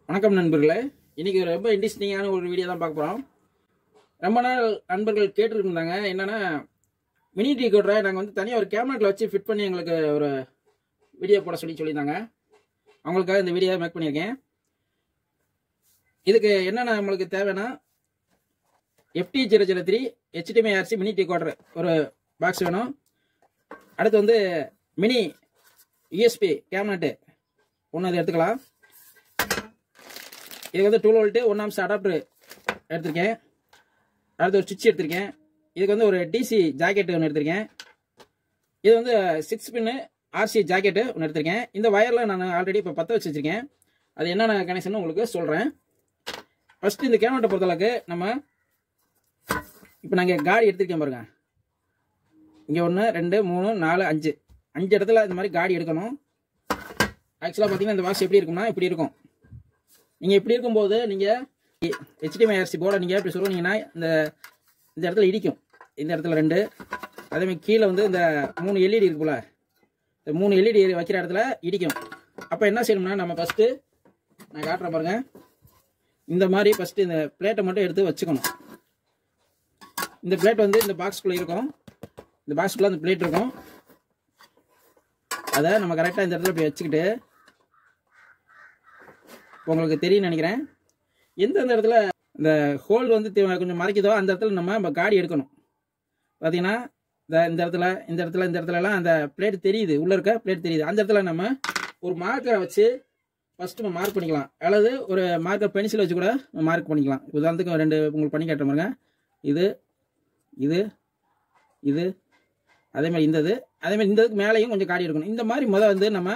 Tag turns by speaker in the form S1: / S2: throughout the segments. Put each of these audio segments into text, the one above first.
S1: வணக்கம் நண்பர்களே இன்னைக்கு ஒரு ரொம்ப இன்ட்ரெஸ்டிங்கான ஒரு வீடியோ தான் பார்க்க போகிறோம் ரொம்ப நாள் நண்பர்கள் கேட்டுருந்தாங்க என்னன்னா மினி டீ கோட்டரை நாங்கள் வந்து தனியாக ஒரு கேமராட்டில் வச்சு ஃபிட் பண்ணி எங்களுக்கு ஒரு வீடியோ போட சொல்லி சொல்லியிருந்தாங்க அவங்களுக்காக இந்த வீடியோ மேக் பண்ணியிருக்கேன் இதுக்கு என்னென்ன நம்மளுக்கு தேவைன்னா FT zero zero three HDMI RC mini T கோட்டர் ஒரு பாக்ஸ் வேணும் அடுத்து வந்து மினி யூஎஸ்பி கேமராட்டு ஒன்று அது எடுத்துக்கலாம் இது வந்து two volt one amps adapter எடுத்திருக்கேன் அடுத்து ஒரு சுவிட்ச் எடுத்திருக்கேன் இதுக்கு வந்து ஒரு டிசி ஜாக்கெட் ஒன்று எடுத்திருக்கேன் இது வந்து சிக்ஸ் பின்னு ஆர்சி ஜாக்கெட்டு ஒன்று எடுத்திருக்கேன் இந்த வயரில் நான் ஆல்ரெடி இப்போ பற்ற வச்சு வச்சிருக்கேன் அது என்னென்ன கனெக்ஷன் உங்களுக்கு சொல்கிறேன் ஃபஸ்ட்டு இந்த கேமரா பொறுத்தளவுக்கு நம்ம இப்போ நாங்கள் காடி எடுத்திருக்கேன் பாருங்க இங்கே ஒன்று ரெண்டு மூணு நாலு அஞ்சு அஞ்சு இடத்துல இந்த மாதிரி காடி எடுக்கணும் ஆக்சுவலாக பார்த்தீங்கன்னா இந்த பாக்ஸ் எப்படி இருக்கும்னா இப்படி இருக்கும் நீங்கள் இப்படி இருக்கும்போது நீங்கள் ஹெச்டிஎம்ஐ ஆர்சி போர்டை நீங்கள் இப்படி சொல்லுவீங்கன்னா இந்த இந்த இடத்துல இடிக்கும் இந்த இடத்துல ரெண்டு அதேமாதிரி கீழே வந்து இந்த மூணு எல்இடி இருக்குல்ல இந்த மூணு எல்இடி வைக்கிற இடத்துல இடிக்கும் அப்போ என்ன செய்யணும்னா நம்ம ஃபஸ்ட்டு நான் காட்டுறேன் பாருங்க இந்த மாதிரி ஃபஸ்ட்டு இந்த பிளேட்டை மட்டும் எடுத்து வச்சுக்கணும் இந்த பிளேட் வந்து இந்த பாக்ஸ்குள்ளே இருக்கும் இந்த பாக்ஸ்குள்ளே அந்த பிளேட் இருக்கும் அதை நம்ம கரெக்டாக இந்த இடத்துல இப்படி வச்சுக்கிட்டு உங்களுக்கு தெரியும் நினைக்கிறேன் எந்தெந்த இடத்துல இந்த ஹோல் வந்து தே- கொஞ்சம் மறைக்குதோ அந்த இடத்துல நம்ம நம்ம காடி எடுக்கணும் பார்த்தீங்கன்னா இந்த இந்த இடத்துல இந்த இடத்துல இந்த இடத்துலலாம் அந்த பிளேட் தெரியுது உள்ளே இருக்க பிளேட் தெரியுது அந்த இடத்துல நம்ம ஒரு மார்க்கரை வச்சு ஃபஸ்ட்டு நம்ம மார்க் பண்ணிக்கலாம் அல்லது ஒரு மார்க்கர் பென்சில் வச்சு கூட மார்க் பண்ணிக்கலாம் உதாரணத்துக்கு ரெண்டு உங்களுக்கு பண்ணி காட்டுற பாருங்க இது இது இது அதே மாதிரி இந்த இது அதே மாதிரி இந்த இதுக்கு மேலேயும் கொஞ்சம் காடி எடுக்கணும் இந்த மாதிரி முத வந்து நம்ம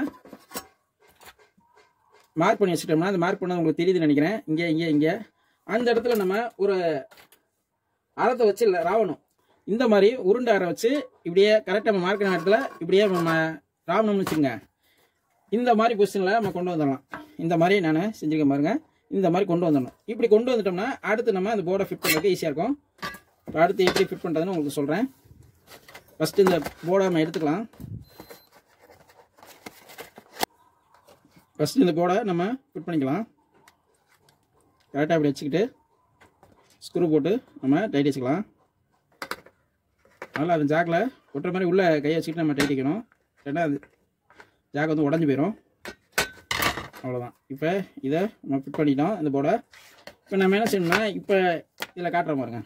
S1: மார்க் பண்ணி வச்சுட்டோம்னா அந்த மார்க் பண்ணது உங்களுக்கு தெரியுதுன்னு நினைக்கிறேன் இங்கே இங்கே இங்கே அந்த இடத்துல நம்ம ஒரு அறத்தை வச்சு இல்ல, ராவணும் இந்த மாதிரி உருண்டை அரை வச்சு இப்படியே கரெக்டாக நம்ம மார்க் பண்ண இடத்துல இப்படியே நம்ம ராவணும்னு வச்சுங்க இந்த மாதிரி பொசிஷனில் நம்ம கொண்டு வந்துடலாம் இந்த மாதிரி நான் செஞ்சுருக்கேன் பாருங்க இந்த மாதிரி கொண்டு வந்துடணும் இப்படி கொண்டு வந்துட்டோம்னா அடுத்து நம்ம அந்த போர்டை ஃபிட் பண்ணுறதுக்கு ஈஸியாக இருக்கும் இப்போ அடுத்து எப்படி ஃபிட் பண்ணுறதுன்னு உங்களுக்கு சொல்கிறேன் ஃபஸ்ட்டு இந்த போர்டை நம்ம எடுத்துக்கலாம் ஃபஸ்ட்டு இந்த போர்டை நம்ம ஃபிட் பண்ணிக்கலாம் கரெக்டாக அப்படி வச்சுக்கிட்டு ஸ்க்ரூ போட்டு நம்ம டைட் வச்சுக்கலாம் நல்லா அது ஜாக்கில் ஒட்டுற மாதிரி உள்ளே கையை வச்சுக்கிட்டு நம்ம டைட் வைக்கணும் ஏன்னா அது ஜாக் வந்து உடஞ்சி போயிடும் அவ்வளோதான் இப்போ இதை நம்ம ஃபிட் பண்ணிட்டோம் இந்த போர்டை இப்போ நம்ம என்ன செய்யணும்னா இப்போ இதில் காட்டுற பாருங்க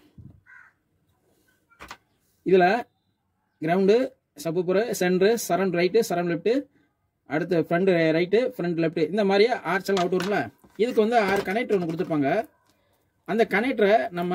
S1: இதில் ground subwoofer centre surround right surround left அடுத்து ஃப்ரண்ட் ரைட்டு ஃப்ரண்ட் லெஃப்ட் இந்த மாதிரி ஆர்ச் எல்லாம் அவுட் வரும்ல இதுக்கு வந்து ஆறு கனெக்டர் ஒன்று கொடுத்துருப்பாங்க அந்த கனெக்டரை நம்ம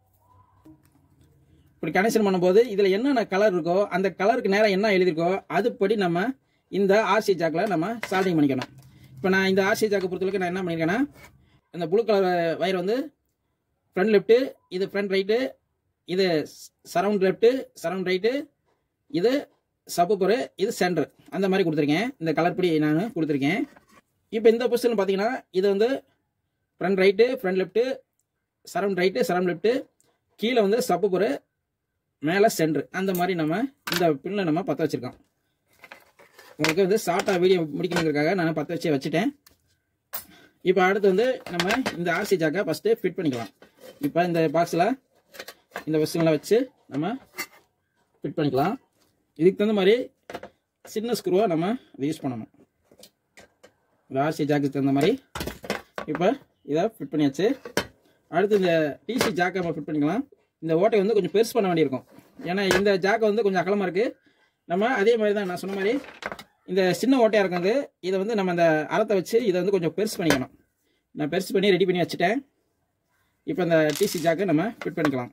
S1: இப்படி கனெக்ஷன் பண்ணும்போது இதில் என்னென்ன கலர் இருக்கோ அந்த கலருக்கு நேரம் என்ன எழுதியிருக்கோ அதுபடி நம்ம இந்த ஆர்சி ஜாக்கில் நம்ம சால்டிங் பண்ணிக்கணும் இப்போ நான் இந்த ஆர்சி ஜாக்கை பொறுத்தவரைக்கும் நான் என்ன பண்ணியிருக்கேன்னா இந்த ப்ளூ கலர் வயர் வந்து ஃப்ரண்ட் லெஃப்ட்டு இது ஃப்ரண்ட் ரைட்டு இது சரவுண்ட் லெஃப்ட்டு சரவுண்ட் ரைட்டு இது சப்புப்பரு இது சென்டர் அந்த மாதிரி கொடுத்துருக்கேன் இந்த கலர் படி நான் கொடுத்துருக்கேன் இப்போ இந்த பொசிஷன் பார்த்தீங்கன்னா இது வந்து front right front left surround right surround left கீழே வந்து சப்புப்பரு மேலே சென்டர் அந்த மாதிரி நம்ம இந்த பின்னை நம்ம பற்ற வச்சுருக்கோம் உங்களுக்கு வந்து ஷார்ட்டாக வீடியோ முடிக்கணுங்கிறதுக்காக நான் பற்ற வச்சே வச்சுட்டேன் இப்போ அடுத்து வந்து நம்ம இந்த ஆர்சி ஜாக்கை ஃபஸ்ட்டு ஃபிட் பண்ணிக்கலாம் இப்போ இந்த பாக்ஸில் இந்த பொசிஷனில் வச்சு நம்ம ஃபிட் பண்ணிக்கலாம் இதுக்கு தகுந்த மாதிரி சின்ன ஸ்க்ரூவை நம்ம இதை யூஸ் பண்ணணும் இந்த ஆர்சி ஜாக்குக்கு தகுந்த மாதிரி இப்போ இதை ஃபிட் பண்ணியாச்சு அடுத்து இந்த டிசி ஜாக்கை நம்ம ஃபிட் பண்ணிக்கலாம் இந்த ஓட்டை வந்து கொஞ்சம் பெருசு பண்ண வேண்டியிருக்கும் ஏன்னா இந்த ஜாக்கை வந்து கொஞ்சம் அகலமாக இருக்குது நம்ம அதே மாதிரி தான் நான் சொன்ன மாதிரி இந்த சின்ன ஓட்டையாக இருக்கிறது இதை வந்து நம்ம அந்த அறத்தை வச்சு இதை வந்து கொஞ்சம் பெருசு பண்ணிக்கணும் நான் பெருசு பண்ணி ரெடி பண்ணி வச்சுட்டேன் இப்போ இந்த டிசி ஜாக்கை நம்ம ஃபிட் பண்ணிக்கலாம்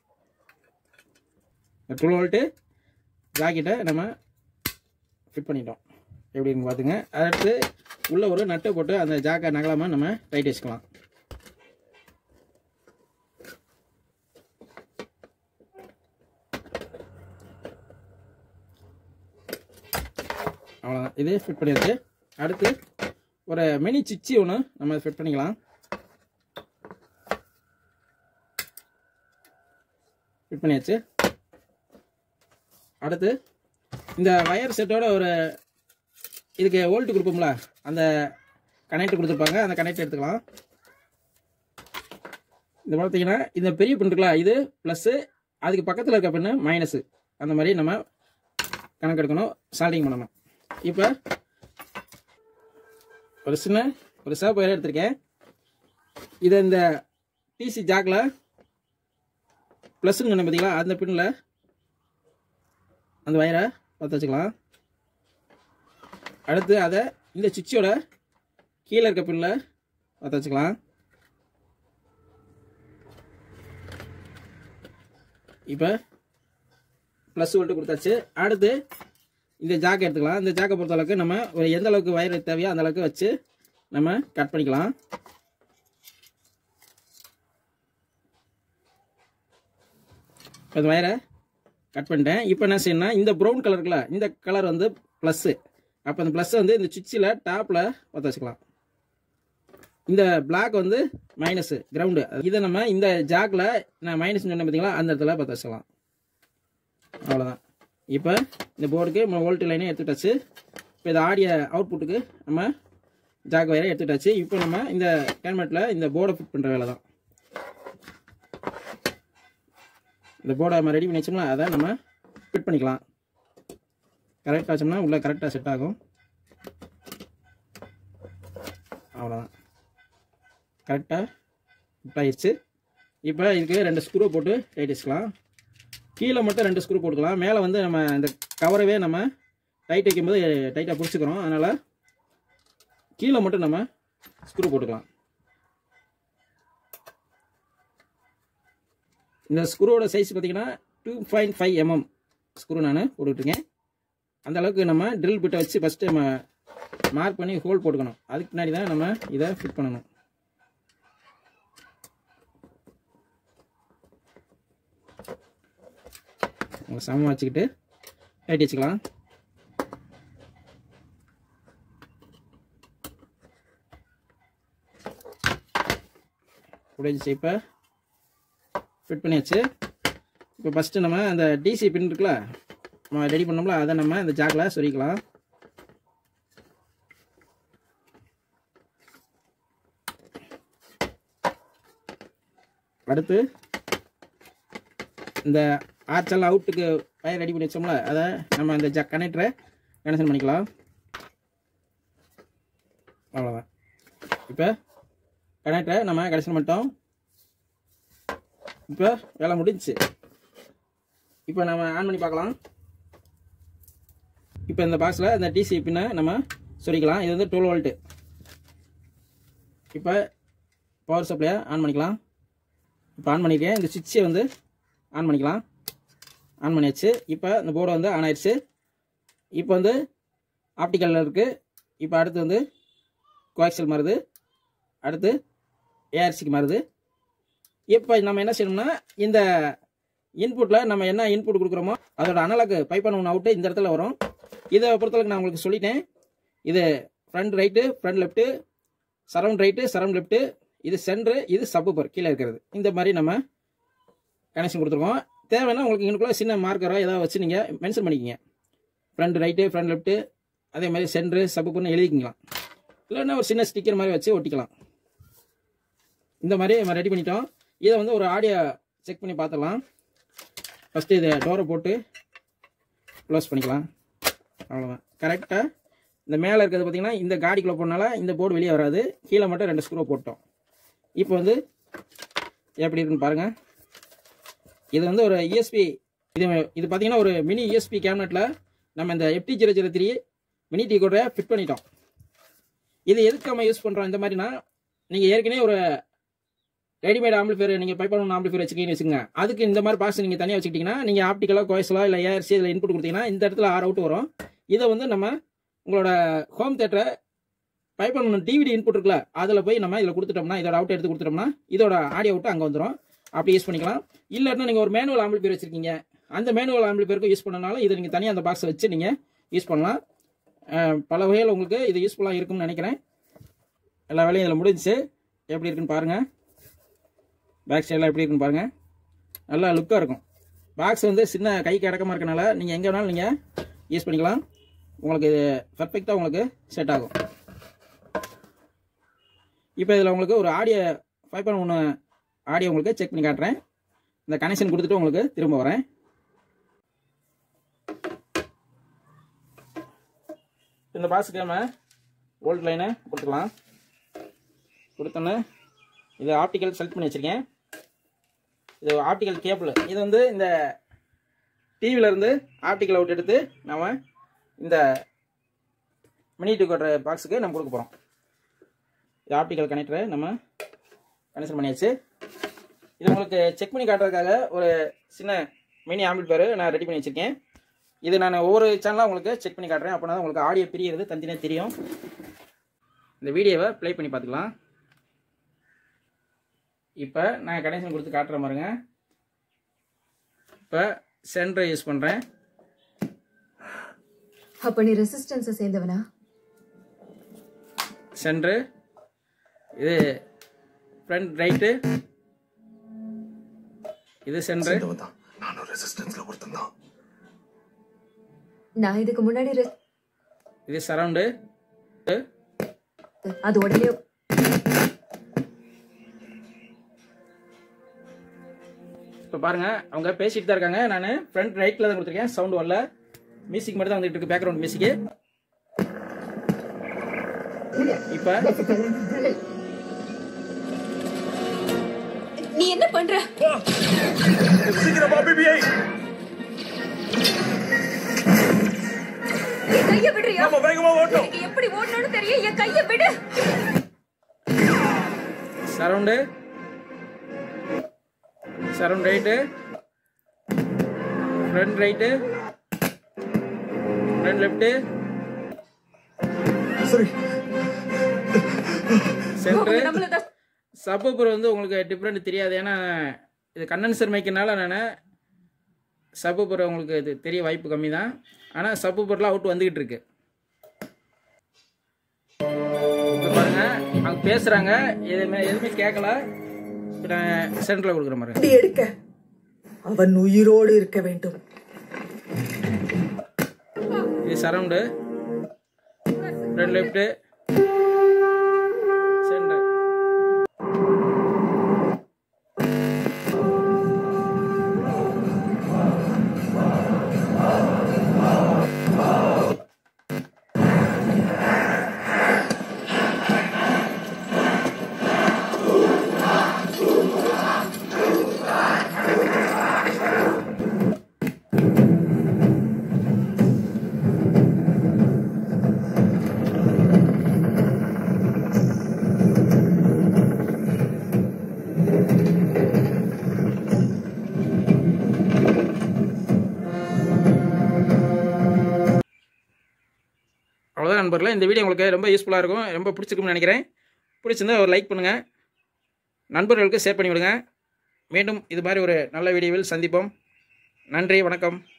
S1: டுவெல் வோல்ட்டு ஜாக்கெட்டை நம்ம ஃபிட் பண்ணிட்டோம் எப்படின்னு பார்த்துங்க அடுத்து உள்ள ஒரு நட்டை போட்டு அந்த ஜாக்கை நகலாமல் நம்ம டைட் வச்சுக்கலாம் அவ்வளோதான் இது ஃபிட் பண்ணியாச்சு அடுத்து ஒரு மினி சிச்சி ஒன்று நம்ம ஃபிட் பண்ணிக்கலாம் ஃபிட் பண்ணியாச்சு அடுத்து இந்த வயர் செட்டோட ஒரு இதுக்கு வோல்ட் கொடுப்போம்ல அந்த கனெக்டர் கொடுத்துருப்பாங்க அந்த கனெக்டர் எடுத்துக்கலாம் இந்த பார்த்தீங்கன்னா இந்த பெரிய பின் இருக்குல்ல இது ப்ளஸ்ஸு அதுக்கு பக்கத்தில் இருக்க பின்னு மைனஸு அந்த மாதிரி நம்ம கணக்கு எடுக்கணும் சால்டிங் பண்ணணும் இப்போ ஒரு சின்ன ஒரு சேவ் ஒயர் எடுத்திருக்கேன் இதை இந்த டிசி ஜாக்கில் ப்ளஸ்ன்னு சொன்னேன் பார்த்தீங்களா அந்த பின்னில் அந்த வயரை பற்ற வச்சுக்கலாம் அடுத்து அதை இந்த சுவிட்சோட கீழே இருக்க பின்னில் பற்ற வச்சுக்கலாம் இப்போ ப்ளஸ் வோல்ட்டு கொடுத்தாச்சு அடுத்து இந்த ஜாக்கை எடுத்துக்கலாம் இந்த ஜாக்கை பொறுத்த அளவுக்கு நம்ம ஒரு எந்த அளவுக்கு வயர் தேவையோ அந்த அளவுக்கு வச்சு நம்ம கட் பண்ணிக்கலாம் இப்போ இந்த வயரை கட் பண்ணிட்டேன் இப்போ என்ன செய்யணும்னா இந்த ப்ரௌன் கலர் இருக்குல்ல இந்த கலர் வந்து ப்ளஸ்ஸு அப்போ அந்த ப்ளஸ்ஸை வந்து இந்த சுவிட்சில் டாப்பில் பற்ற வச்சுக்கலாம் இந்த பிளாக் வந்து மைனஸு கிரவுண்டு இதை நம்ம இந்த ஜாக்கில் நான் மைனஸ் சொன்னேன் பார்த்தீங்களா அந்த இடத்துல பற்ற வச்சுக்கலாம் அவ்வளோதான் இப்போ இந்த போர்டுக்கு நம்ம வோல்ட் லைனே எடுத்துட்டாச்சு இப்போ இந்த ஆடிய அவுட்புட்டுக்கு நம்ம ஜாக் வயரை எடுத்துட்டாச்சு இப்போ நம்ம இந்த கேன்மெட்டில் இந்த போர்டை ஃபிட் பண்ணுற வேலை தான் இந்த போர்டை நம்ம ரெடி பண்ணி வச்சோம்னா அதை நம்ம ஃபிட் பண்ணிக்கலாம் கரெக்டாக வச்சோம்னா உள்ளே கரெக்டாக செட் ஆகும் அவ்வளோதான் கரெக்டாக ஃபிட் ஆயிடுச்சு இப்போ இதுக்கு ரெண்டு ஸ்க்ரூ போட்டு டைட் வச்சுக்கலாம் கீழே மட்டும் ரெண்டு ஸ்க்ரூ போட்டுக்கலாம் மேலே வந்து நம்ம இந்த கவரவே நம்ம டைட் வைக்கும்போது டைட்டாக பிடிச்சிக்கிறோம் அதனால் கீழே மட்டும் நம்ம ஸ்க்ரூ போட்டுக்கலாம் இந்த ஸ்க்ரூவோட சைஸ் பார்த்தீங்கன்னா two point five mm screw நான் போட்டுட்ருக்கேன் அந்த அளவுக்கு நம்ம ட்ரில் பிட்டை வச்சு ஃபஸ்ட்டு நம்ம மார்க் பண்ணி ஹோல் போட்டுக்கணும் அதுக்கு பின்னாடி தான் நம்ம இதை ஃபிட் பண்ணணும் சமமாக வச்சுக்கிட்டு டைட் வச்சுக்கலாம் உடைஞ்சி இப்போ ஃபிட் பண்ணியாச்சு இப்போ ஃபஸ்ட்டு நம்ம அந்த டிசி பின் இருக்குல்ல நம்ம ரெடி பண்ணோம்ல அதை நம்ம இந்த ஜாக்கில் சொரிக்கலாம் அடுத்து இந்த ஆர்ச்சல் அவுட்டுக்கு வயர் ரெடி பண்ணி வச்சோம்ல அதை நம்ம அந்த ஜக் கனெக்டரை கனெக்ஷன் பண்ணிக்கலாம் அவ்வளோதான் இப்போ கனெக்டரை நம்ம கனெக்ஷன் பண்ணிட்டோம் இப்போ வேலை முடிஞ்சுச்சு இப்போ நம்ம ஆன் பண்ணி பார்க்கலாம் இப்போ இந்த பாக்ஸில் இந்த டிசி பின்னை நம்ம சொரிக்கலாம் இது வந்து டுவெல் வோல்ட்டு இப்போ பவர் சப்ளையை ஆன் பண்ணிக்கலாம் இப்போ ஆன் பண்ணியிருக்கேன் இந்த சுவிட்சை வந்து ஆன் பண்ணிக்கலாம் ஆன் பண்ணியாச்சு இப்போ இந்த போர்டு வந்து ஆன் ஆயிடுச்சு இப்போ வந்து ஆப்டிக்கலில் இருக்குது இப்போ அடுத்து வந்து கோஆக்சல் மாறுது அடுத்து ஏஆர்சிக்கு மாறுது இப்போ நம்ம என்ன செய்யணும்னா இந்த இன்புட்டில் நம்ம என்ன இன்புட் கொடுக்குறோமோ அதோட அனலாக்கு பைப் ஒன்று அவுட்டு இந்த இடத்துல வரும் இதை பொறுத்தளவுக்கு நான் உங்களுக்கு சொல்லிட்டேன் இது front right front left surround right surround left இது சென்ட்ரு இது சப்பர் கீழே இருக்கிறது இந்த மாதிரி நம்ம கனெக்ஷன் கொடுத்துருக்கோம் தேவைன்னா உங்களுக்கு இங்கனுக்குள்ள சின்ன மார்க்கரோ ஏதாவது வச்சு நீங்கள் மென்ஷன் பண்ணிக்கிங்க ஃப்ரண்ட் ரைட்டு ஃப்ரண்ட் லெஃப்ட்டு அதே மாதிரி சென்ட்ரு சப்பர்னு எழுதிக்கிங்களாம் இல்லைன்னா ஒரு சின்ன ஸ்டிக்கர் மாதிரி வச்சு ஒட்டிக்கலாம் இந்த மாதிரி நம்ம ரெடி பண்ணிட்டோம் இதை வந்து ஒரு ஆடியோ செக் பண்ணி பார்த்துடலாம் ஃபஸ்ட்டு இதை டோரை போட்டு க்ளோஸ் பண்ணிக்கலாம் அவ்வளோதான் கரெக்டாக இந்த மேலே இருக்கிறது பார்த்தீங்கன்னா இந்த காடிக்குள்ளே போனால இந்த போர்டு வெளியே வராது கீழே மட்டும் ரெண்டு ஸ்க்ரூ போட்டோம் இப்போ வந்து எப்படி இருக்குன்னு பாருங்கள் இது வந்து ஒரு இஎஸ்பி இது இது பார்த்தீங்கன்னா ஒரு மினி இஎஸ்பி கேபினெட்டில் நம்ம இந்த FT zero zero three mini T கூட ஃபிட் பண்ணிட்டோம் இது எதுக்கு நம்ம யூஸ் பண்ணுறோம் இந்த மாதிரினா நீங்கள் ஏற்கனவே ஒரு ரெடிமேட் ஆம்பிளிஃபேர் நீங்கள் பைப் ஒன்று ஆம்பிளிஃபேர் வச்சுக்கிங்கன்னு வச்சுங்க அதுக்கு இந்த மாதிரி பாக்ஸ் நீங்கள் தனியாக வச்சுக்கிட்டிங்கன்னா நீங்கள் ஆப்டிக்கலாக கோயஸ்லாம் இல்லை ஏஆர்சி இதில் இன்புட் கொடுத்தீங்கன்னா இந்த இடத்துல ஆர் அவுட் வரும் இதை வந்து நம்ம உங்களோட ஹோம் தேட்டரை பைப் ஒன்று டிவிடி இன்புட் இருக்குல்ல அதில் போய் நம்ம இதில் கொடுத்துட்டோம்னா இதோட அவுட் எடுத்து கொடுத்துட்டோம்னா இதோட ஆடியோ அவுட் அங்கே வந்துடும் அப்படி யூஸ் பண்ணிக்கலாம் இல்லைன்னா நீங்கள் ஒரு மேனுவல் ஆம்பிளிஃபேர் வச்சுருக்கீங்க அந்த மேனுவல் ஆம்பிளிஃபேருக்கு யூஸ் பண்ணனாலும் இதை நீங்கள் தனியாக அந்த பாக்ஸை வச்சு நீங்கள் யூஸ் பண்ணலாம் அஹ் பல வகையில் உங்களுக்கு இது யூஸ்ஃபுல்லாக இருக்கும்னு நினைக்கிறேன் எல்லா வேலையும் இதில் முடிஞ்சுச்சு எப்படி இருக்குன்னு பாருங்கள் பேக் சைடெலாம் எப்படி இருக்குன்னு பாருங்கள் நல்லா லுக்காக இருக்கும் பாக்ஸ் வந்து சின்ன கைக்கு அடக்கமாக இருக்கனால நீங்கள் எங்கே வேணாலும் நீங்கள் யூஸ் பண்ணிக்கலாம் உங்களுக்கு இது பர்ஃபெக்டாக உங்களுக்கு செட் ஆகும் இப்போ இதில் உங்களுக்கு ஒரு ஆடியோ ஃபைவ் பாயிண்ட் ஒன்று ஆடியோ உங்களுக்கு செக் பண்ணி காட்டுறேன் இந்த கனெக்ஷன் கொடுத்துட்டு உங்களுக்கு திரும்ப வரேன் இந்த பாக்ஸுக்கு நம்ம வோல்ட் லைனை கொடுத்துக்கலாம் கொடுத்தோன்னே இது ஆப்டிக்கல் செலக்ட் பண்ணி வச்சுருக்கேன் இது ஆப்டிக்கல் கேபிள் இது வந்து இந்த டிவில இருந்து ஆப்டிக்கல் அவுட் எடுத்து நம்ம இந்த மினி டூ கட்டுற பாக்ஸுக்கு நம்ம கொடுக்க போகிறோம் இது ஆப்டிக்கல் கனெக்டரை நம்ம கனெக்ஷன் பண்ணியாச்சு இது உங்களுக்கு செக் பண்ணி காட்டுறதுக்காக ஒரு சின்ன மினி ஆம்பிள் பேர் நான் ரெடி பண்ணி வச்சுருக்கேன் இது நான் ஒவ்வொரு சேனலாக உங்களுக்கு செக் பண்ணி காட்டுறேன் அப்படின்னா தான் உங்களுக்கு ஆடியோ பிரியிறது தனித்தனியாக தெரியும் இந்த வீடியோவை ப்ளே பண்ணி பார்த்துக்கலாம் இப்போ நான் கனெக்ஷன் கொடுத்து காட்டுறேன் பாருங்க இப்போ சென்டரை யூஸ் பண்ணுறேன்
S2: அப்ப நீ ரெசிஸ்டன்ஸை சேர்ந்தவனா
S1: சென்ட்ரு இது ஃப்ரண்ட் ரைட்டு இது சென்ட்ரு
S3: சேர்ந்தவன் தான் நானும் ரெசிஸ்டன்ஸ்ல ஒருத்தன் தான்
S2: நான் இதுக்கு முன்னாடி re-
S1: இது சரவுண்டு
S2: அது உடனே
S1: இப்போ பாருங்க அவங்க பேசிட்டு தான் இருக்காங்க நான் ஃப்ரண்ட் ரைட்டில் தான் கொடுத்துருக்கேன் சவுண்ட் வரல மியூசிக் மட்டும் தான் வந்துட்டு இருக்கு பேக்ரவுண்ட் மியூசிக்கு இப்போ
S2: நீ என்ன பண்ற
S3: சீக்கிரமா பிபிஐ
S2: என் கைய விடுறியா
S3: நம்ம வேகமா ஓட்டும்
S2: எனக்கு எப்படி ஓடணும்னு தெரியும் என் கைய விடு
S1: surround surround right front right front left
S3: சரி
S1: சென்ட்ரு
S2: நம்மளதான்
S1: சப்பூப்பர் வந்து உங்களுக்கு டிஃப்ரெண்ட் தெரியாது ஏன்னா இது கண்டென்சர் மைக்கனால நான் சப்பூப்பர் உங்களுக்கு இது தெரிய வாய்ப்பு கம்மி தான் ஆனால் சப்பூப்பர்லாம் அவுட் வந்துக்கிட்டு இருக்கு இப்போ பாருங்க அவங்க பேசுகிறாங்க எதுவுமே எதுவுமே கேட்கல இப்போ நான் சென்டரில் கொடுக்குற மாதிரி
S4: அப்படி எடுக்க அவன் உயிரோடு இருக்க வேண்டும்
S1: இது சரவுண்டு ரெண்டு லெஃப்ட்டு சென்டர் அவ்வளோதான் நண்பர்களே இந்த வீடியோ உங்களுக்கு ரொம்ப யூஸ்ஃபுல்லாக இருக்கும் ரொம்ப பிடிச்சிருக்கும்னு நினைக்கிறேன் பிடிச்சிருந்தா ஒரு லைக் பண்ணுங்கள் நண்பர்களுக்கு ஷேர் பண்ணி விடுங்க மீண்டும் இது மாதிரி ஒரு நல்ல வீடியோவில் சந்திப்போம் நன்றி வணக்கம்